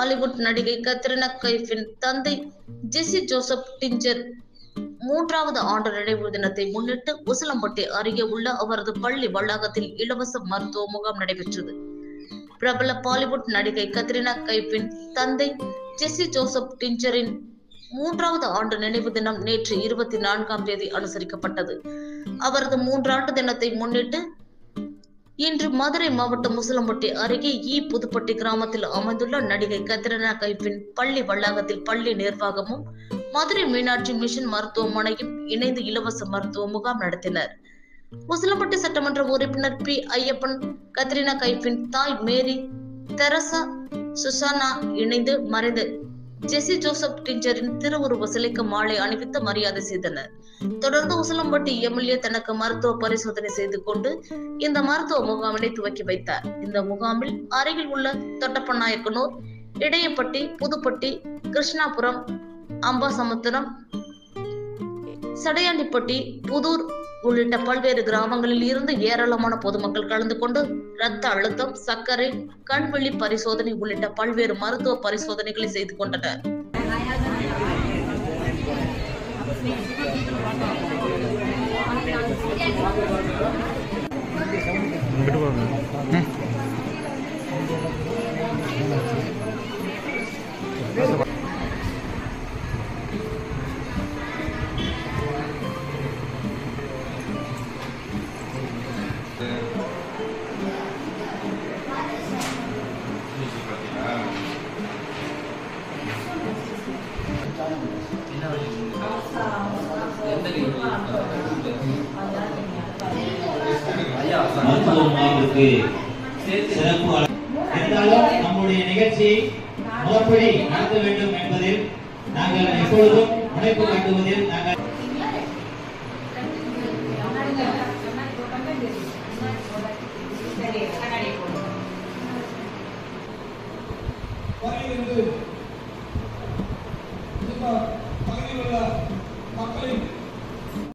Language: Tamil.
பாலிவுட் நடிகை கத்ரினா கைஃபின் தந்தை ஜெசி ஜோசப் டிஞ்சர் மூன்றாவது ஆண்டு நினைவு தினத்தை முன்னிட்டு உசிலம்பட்டி அருகே உள்ள அவரது பள்ளி வளாகத்தில் இலவச மருத்துவ முகாம் நடைபெற்றது பிரபல பாலிவுட் நடிகை கத்ரினா கைஃபின் தந்தை ஜெசி ஜோசப் டிஞ்சரின் மூன்றாவது ஆண்டு நினைவு தினம் நேற்று இருபத்தி நான்காம் தேதி அனுசரிக்கப்பட்டது அவரது மூன்றாண்டு தினத்தை முன்னிட்டு இன்று மதுரை மாவட்டம் முசலம்பட்டி அருகே ஈ புதுப்பட்டி கிராமத்தில் அமைந்துள்ள நடிகை கத்ரினா கைப்பின் பள்ளி வளாகத்தில் பள்ளி நிர்வாகமும் மதுரை மீனாட்சி மிஷன் மருத்துவமனையும் இணைந்து இலவச மருத்துவ முகாம் நடத்தினர் முசலம்பட்டி சட்டமன்ற உறுப்பினர் பி ஐயப்பன் கத்ரினா கைப்பின் தாய் மேரி தெரசா சுசானா இணைந்து மறைந்த ஜெசி ஜோசப் டிஞ்சரின் திருவுருவ சிலைக்கு மாலை அணிவித்து மரியாதை செய்தனர் தொடர்ந்து உசிலம்பட்டி எம்எல்ஏ தனக்கு மருத்துவ பரிசோதனை செய்து கொண்டு இந்த மருத்துவ முகாமினை துவக்கி வைத்தார் இந்த முகாமில் அருகில் உள்ள தொட்டப்பநாயக்கனூர் இடையப்பட்டி புதுப்பட்டி கிருஷ்ணாபுரம் அம்பாசமுத்திரம் சடையாண்டிப்பட்டி புதூர் உள்ளிட்ட பல்வேறு கிராமங்களில் இருந்து ஏராளமான பொதுமக்கள் கலந்து கொண்டு இரத்த அழுத்தம் சர்க்கரை கண்வெளி பரிசோதனை உள்ளிட்ட பல்வேறு மருத்துவ பரிசோதனைகளை செய்து கொண்டனர் இங்கிட்டு போங்க மருத்துவ முகாமிற்கு சிறப்பு அள- இருந்தாலும் நம்முடைய நிகழ்ச்சியை முறைப்படி நடத்த வேண்டும் என்பதில் நாங்கள் எப்பொழுதும் முனைப்பு காட்டுவதில் நாங்கள் பகுதியிலிருந்து குறிப்பா பகுதியில் உள்ள